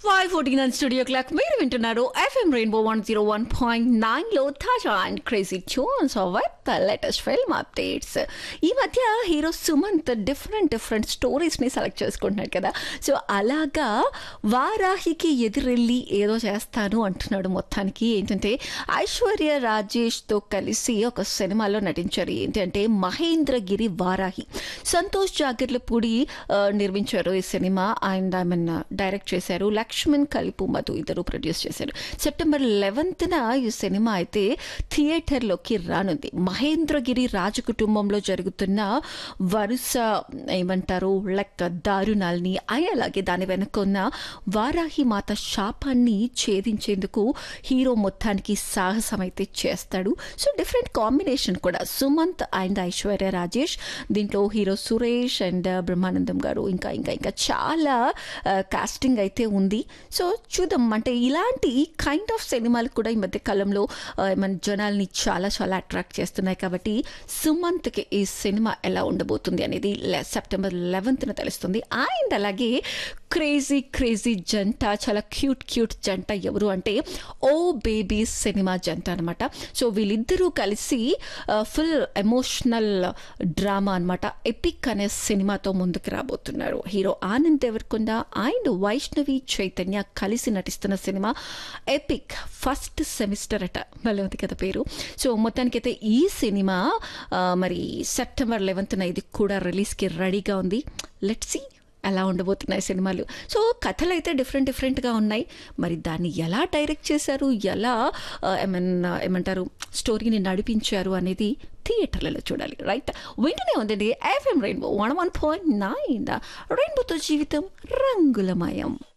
five forty nine studio clock మీరు వింటున్నారు FM rainbow one zero one point nine లో తాజా and crazy tunes with latest film updates ఈ మధ్య hero Sumanth different different stories ని select చేసుకుంటున్నాడు కదా సో అలాగా వారాహికి ఎదురెళ్ళి ఏదో చేస్తాను అంటున్నాడు మొత్తానికి ఏంటంటే ఐశ్వర్య రాజేష్ తో కలిసి ఒక సినిమాలో నటించారు ఏంటంటే మహేంద్రగిరి వారాహి సంతోష్ జాగర్లపూడి ఆ, నిర్మించారు ఈ cinema and I mean direct చేశారు లక్ష్మణ్ కలిపు మధు ఇద్దరు ప్రొడ్యూస్ చేశారు సెప్టెంబర్ లెవెన్త్న ఈ సినిమా అయితే థియేటర్లోకి రానుంది మహేంద్రగిరి రాజ కుటుంబంలో జరుగుతున్న వరుస ఏమంటారు లెక్క దారుణాల్ని అయి అలాగే దాని వెనుక ఉన్న వారాహి మాత శాపాన్ని ఛేదించేందుకు హీరో మొత్తానికి సాహసం అయితే చేస్తాడు సో డిఫరెంట్ కాంబినేషన్ కూడా సుమంత్ అండ్ ఐశ్వర్య రాజేష్ దీంట్లో హీరో సురేష్ అండ్ బ్రహ్మానందం గారు ఇంకా ఇంకా ఇంకా చాలా కాస్టింగ్ అయితే ఉంది సో చూద్దాం అంటే ఇలాంటి కైండ్ ఆఫ్ సినిమాలు కూడా ఈ మధ్య కాలంలో ఆ, మన జనాల్ని చాలా చాలా అట్రాక్ట్ చేస్తున్నాయి కాబట్టి సుమంత్కి ఈ సినిమా ఎలా ఉండబోతుంది అనేది లె- సెప్టెంబర్ లెవెన్త్న తెలుస్తుంది అండ్ అలాగే క్రేజీ క్రేజీ జంట చాలా క్యూట్ క్యూట్ జంట ఎవరు అంటే ఓ బేబీ సినిమా జంట అనమాట సో వీళ్ళిద్దరూ కలిసి ఫుల్ ఎమోషనల్ డ్రామా అనమాట ఎపిక్ అనే సినిమాతో ముందుకు రాబోతున్నారు హీరో ఆనంద్ దేవరకొండ అండ్ వైష్ణవి చైతన్య కలిసి నటిస్తున్న సినిమా ఎపిక్ ఫస్ట్ సెమిస్టర్ అట భలే ఉంది కదా పేరు సో మొత్తానికైతే ఈ సినిమా ఆ, మరి సెప్టెంబర్ లెవెన్త్న ఇది కూడా రిలీజ్కి రెడీగా ఉంది లెట్ సి ఎలా ఉండబోతున్నాయి సినిమాలు సో కథలు అయితే డిఫరెంట్ డిఫరెంట్గా ఉన్నాయి మరి దాన్ని ఎలా డైరెక్ట్ చేశారు ఎలా ఏమన్నా ఏమంటారు స్టోరీని నడిపించారు అనేది థియేటర్లలో చూడాలి రైట్ వెంటనే ఉందండి FM rainbow one one point nine రెయిన్బోతో జీవితం రంగులమయం